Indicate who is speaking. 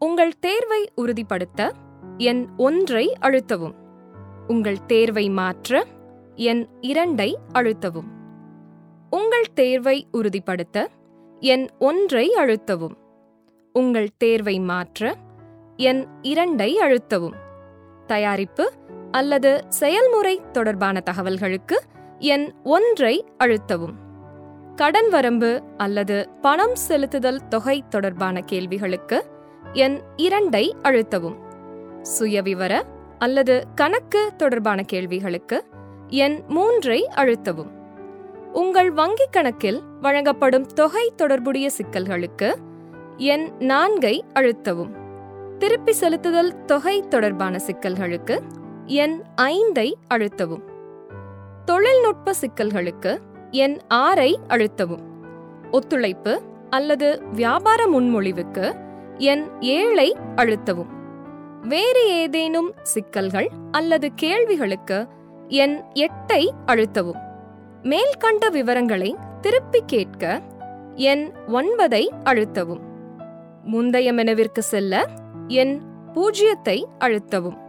Speaker 1: உங்கள் தேர்வை உறுதிப்படுத்த எண் ஒன்றை அழுத்தவும் உங்கள் தேர்வை மாற்ற எண் இரண்டை அழுத்தவும் உங்கள் தேர்வை உறுதிப்படுத்த எண் ஒன்றை அழுத்தவும் உங்கள் தேர்வை மாற்ற எண் இரண்டை அழுத்தவும் தயாரிப்பு அல்லது செயல்முறை தொடர்பான தகவல்களுக்கு எண் ஒன்றை அழுத்தவும் கடன் வரம்பு அல்லது பணம் செலுத்துதல் தொகை தொடர்பான கேள்விகளுக்கு எண் இரண்டை அழுத்தவும் சுயவிவர அல்லது கணக்கு தொடர்பான கேள்விகளுக்கு எண் மூன்றை அழுத்தவும் உங்கள் வங்கிக் கணக்கில் வழங்கப்படும் தொகை தொடர்புடைய சிக்கல்களுக்கு எண் நான்கை அழுத்தவும் திருப்பி செலுத்துதல் தொகை தொடர்பான சிக்கல்களுக்கு எண் ஐந்தை அழுத்தவும் தொழில்நுட்ப சிக்கல்களுக்கு எண் ஆறை அழுத்தவும் ஒத்துழைப்பு அல்லது வியாபார முன்மொழிவுக்கு எண் ஏழை அழுத்தவும் வேறு ஏதேனும் சிக்கல்கள் அல்லது கேள்விகளுக்கு எண் எட்டை அழுத்தவும் மேல்கண்ட விவரங்களை திருப்பி கேட்க எண் ஒன்பதை அழுத்தவும் முந்தைய மெனுவிற்கு செல்ல எண் பூஜ்ஜியத்தை அழுத்தவும்